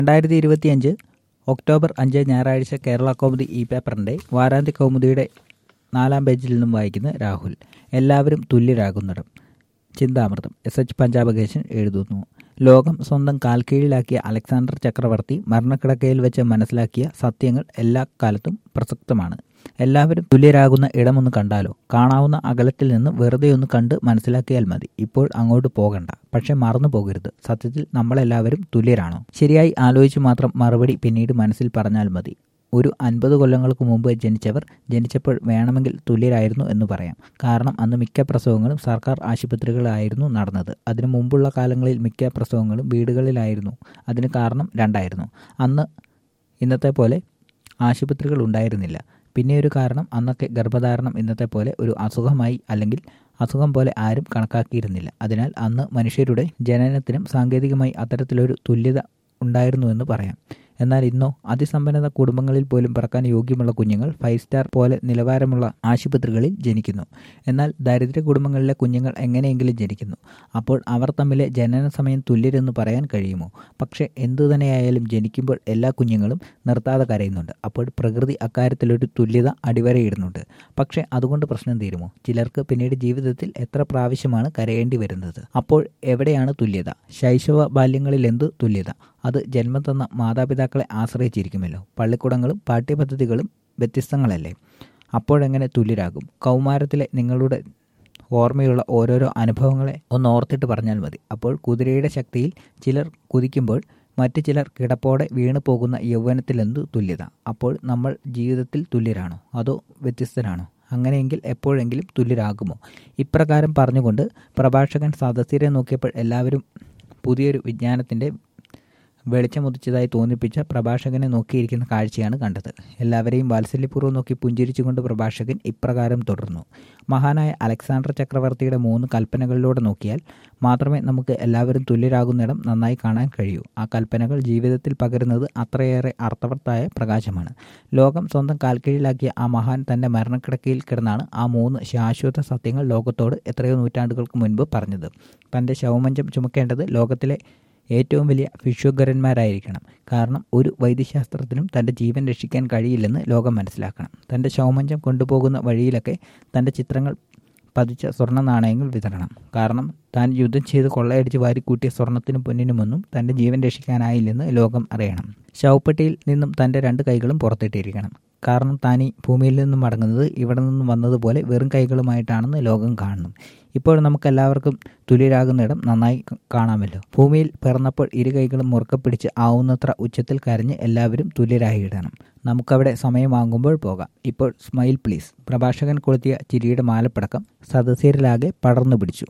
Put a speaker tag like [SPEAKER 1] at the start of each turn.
[SPEAKER 1] രണ്ടായിരത്തി ഇരുപത്തിയഞ്ച് ഒക്ടോബർ അഞ്ച് ഞായറാഴ്ച കേരള കൗമുദി ഇ പേപ്പറിന്റെ വാരാന്ത്യ കൗമുദിയുടെ നാലാം പേജിൽ നിന്നും വായിക്കുന്ന രാഹുൽ എല്ലാവരും തുല്യരാകുന്നിടം ചിന്താമൃതം എസ് എച്ച് പഞ്ചാബകേശൻ എഴുതുന്നു ലോകം സ്വന്തം കാൽക്കീഴിലാക്കിയ അലക്സാണ്ടർ ചക്രവർത്തി മരണക്കിടക്കയിൽ വെച്ച് മനസ്സിലാക്കിയ സത്യങ്ങൾ എല്ലാ കാലത്തും പ്രസക്തമാണ് എല്ലാവരും തുല്യരാകുന്ന ഇടമൊന്ന് കണ്ടാലോ കാണാവുന്ന അകലത്തിൽ നിന്ന് വെറുതെ ഒന്ന് കണ്ട് മനസ്സിലാക്കിയാൽ മതി ഇപ്പോൾ അങ്ങോട്ട് പോകണ്ട പക്ഷെ മറന്നു പോകരുത് സത്യത്തിൽ നമ്മളെല്ലാവരും തുല്യരാണോ ശരിയായി ആലോചിച്ച് മാത്രം മറുപടി പിന്നീട് മനസ്സിൽ പറഞ്ഞാൽ മതി ഒരു അൻപത് കൊല്ലങ്ങൾക്ക് മുമ്പ് ജനിച്ചവർ ജനിച്ചപ്പോൾ വേണമെങ്കിൽ തുല്യരായിരുന്നു എന്ന് പറയാം കാരണം അന്ന് മിക്ക പ്രസവങ്ങളും സർക്കാർ ആശുപത്രികളായിരുന്നു നടന്നത് അതിനു മുമ്പുള്ള കാലങ്ങളിൽ മിക്ക പ്രസവങ്ങളും വീടുകളിലായിരുന്നു അതിന് കാരണം രണ്ടായിരുന്നു അന്ന് ഇന്നത്തെ പോലെ ആശുപത്രികൾ ഉണ്ടായിരുന്നില്ല പിന്നെ ഒരു കാരണം അന്നൊക്കെ ഗർഭധാരണം ഇന്നത്തെ പോലെ ഒരു അസുഖമായി അല്ലെങ്കിൽ അസുഖം പോലെ ആരും കണക്കാക്കിയിരുന്നില്ല അതിനാൽ അന്ന് മനുഷ്യരുടെ ജനനത്തിനും സാങ്കേതികമായി അത്തരത്തിലൊരു തുല്യത ഉണ്ടായിരുന്നുവെന്ന് പറയാം എന്നാൽ ഇന്നോ അതിസമ്പന്നത കുടുംബങ്ങളിൽ പോലും പിറക്കാൻ യോഗ്യമുള്ള കുഞ്ഞുങ്ങൾ ഫൈവ് സ്റ്റാർ പോലെ നിലവാരമുള്ള ആശുപത്രികളിൽ ജനിക്കുന്നു എന്നാൽ ദരിദ്ര കുടുംബങ്ങളിലെ കുഞ്ഞുങ്ങൾ എങ്ങനെയെങ്കിലും ജനിക്കുന്നു അപ്പോൾ അവർ തമ്മിലെ ജനന സമയം തുല്യരെന്ന് പറയാൻ കഴിയുമോ പക്ഷേ എന്തു തന്നെയായാലും ജനിക്കുമ്പോൾ എല്ലാ കുഞ്ഞുങ്ങളും നിർത്താതെ കരയുന്നുണ്ട് അപ്പോൾ പ്രകൃതി അക്കാര്യത്തിലൊരു തുല്യത അടിവരയിടുന്നുണ്ട് പക്ഷേ അതുകൊണ്ട് പ്രശ്നം തീരുമോ ചിലർക്ക് പിന്നീട് ജീവിതത്തിൽ എത്ര പ്രാവശ്യമാണ് കരയേണ്ടി വരുന്നത് അപ്പോൾ എവിടെയാണ് തുല്യത ശൈശവ ബാല്യങ്ങളിൽ എന്ത് തുല്യത അത് ജന്മം തന്ന മാതാപിതാക്കളെ ആശ്രയിച്ചിരിക്കുമല്ലോ പള്ളിക്കൂടങ്ങളും പാഠ്യപദ്ധതികളും വ്യത്യസ്തങ്ങളല്ലേ അപ്പോഴെങ്ങനെ തുല്യരാകും കൗമാരത്തിലെ നിങ്ങളുടെ ഓർമ്മയുള്ള ഓരോരോ അനുഭവങ്ങളെ ഒന്ന് ഓർത്തിട്ട് പറഞ്ഞാൽ മതി അപ്പോൾ കുതിരയുടെ ശക്തിയിൽ ചിലർ കുതിക്കുമ്പോൾ മറ്റു ചിലർ കിടപ്പോടെ വീണു പോകുന്ന യൗവനത്തിലെന്തു തുല്യത അപ്പോൾ നമ്മൾ ജീവിതത്തിൽ തുല്യരാണോ അതോ വ്യത്യസ്തരാണോ അങ്ങനെയെങ്കിൽ എപ്പോഴെങ്കിലും തുല്യരാകുമോ ഇപ്രകാരം പറഞ്ഞുകൊണ്ട് പ്രഭാഷകൻ സദസ്യരെ നോക്കിയപ്പോൾ എല്ലാവരും പുതിയൊരു വിജ്ഞാനത്തിൻ്റെ വെളിച്ചമുദിച്ചതായി തോന്നിപ്പിച്ച പ്രഭാഷകനെ നോക്കിയിരിക്കുന്ന കാഴ്ചയാണ് കണ്ടത് എല്ലാവരെയും വാത്സല്യപൂർവ്വം നോക്കി പുഞ്ചിരിച്ചുകൊണ്ട് പ്രഭാഷകൻ ഇപ്രകാരം തുടർന്നു മഹാനായ അലക്സാണ്ടർ ചക്രവർത്തിയുടെ മൂന്ന് കൽപ്പനകളിലൂടെ നോക്കിയാൽ മാത്രമേ നമുക്ക് എല്ലാവരും തുല്യരാകുന്നിടം നന്നായി കാണാൻ കഴിയൂ ആ കൽപ്പനകൾ ജീവിതത്തിൽ പകരുന്നത് അത്രയേറെ അർത്ഥവത്തായ പ്രകാശമാണ് ലോകം സ്വന്തം കാൽക്കീഴിലാക്കിയ ആ മഹാൻ തന്റെ മരണക്കിടക്കയിൽ കിടന്നാണ് ആ മൂന്ന് ശാശ്വത സത്യങ്ങൾ ലോകത്തോട് എത്രയോ നൂറ്റാണ്ടുകൾക്ക് മുൻപ് പറഞ്ഞത് തന്റെ ശവമഞ്ചം ചുമക്കേണ്ടത് ലോകത്തിലെ ഏറ്റവും വലിയ ഭിക്ഷുകരന്മാരായിരിക്കണം കാരണം ഒരു വൈദ്യശാസ്ത്രത്തിനും തൻ്റെ ജീവൻ രക്ഷിക്കാൻ കഴിയില്ലെന്ന് ലോകം മനസ്സിലാക്കണം തൻ്റെ ശവമഞ്ചം കൊണ്ടുപോകുന്ന വഴിയിലൊക്കെ തൻ്റെ ചിത്രങ്ങൾ പതിച്ച സ്വർണ്ണ നാണയങ്ങൾ വിതരണം കാരണം താൻ യുദ്ധം ചെയ്ത് കൊള്ളയടിച്ച് വാരിക്കൂട്ടിയ സ്വർണത്തിനും പൊന്നിനുമൊന്നും തൻ്റെ ജീവൻ രക്ഷിക്കാനായില്ലെന്ന് ലോകം അറിയണം ശവപ്പെട്ടിയിൽ നിന്നും തൻ്റെ രണ്ട് കൈകളും പുറത്തിട്ടിരിക്കണം കാരണം താൻ ഈ ഭൂമിയിൽ നിന്നും മടങ്ങുന്നത് ഇവിടെ നിന്നും വന്നതുപോലെ വെറും കൈകളുമായിട്ടാണെന്ന് ലോകം കാണണം ഇപ്പോൾ നമുക്ക് എല്ലാവർക്കും തുല്യരാകുന്നിടം നന്നായി കാണാമല്ലോ ഭൂമിയിൽ പിറന്നപ്പോൾ ഇരു കൈകളും മുറുക്കെ പിടിച്ച് ആവുന്നത്ര ഉച്ചത്തിൽ കരഞ്ഞ് എല്ലാവരും തുല്യരായി ഇടണം നമുക്കവിടെ സമയമാകുമ്പോൾ പോകാം ഇപ്പോൾ സ്മൈൽ പ്ലീസ് പ്രഭാഷകൻ കൊളുത്തിയ ചിരിയുടെ മാലപ്പടക്കം സദസ്യരിലാകെ പടർന്നു പിടിച്ചു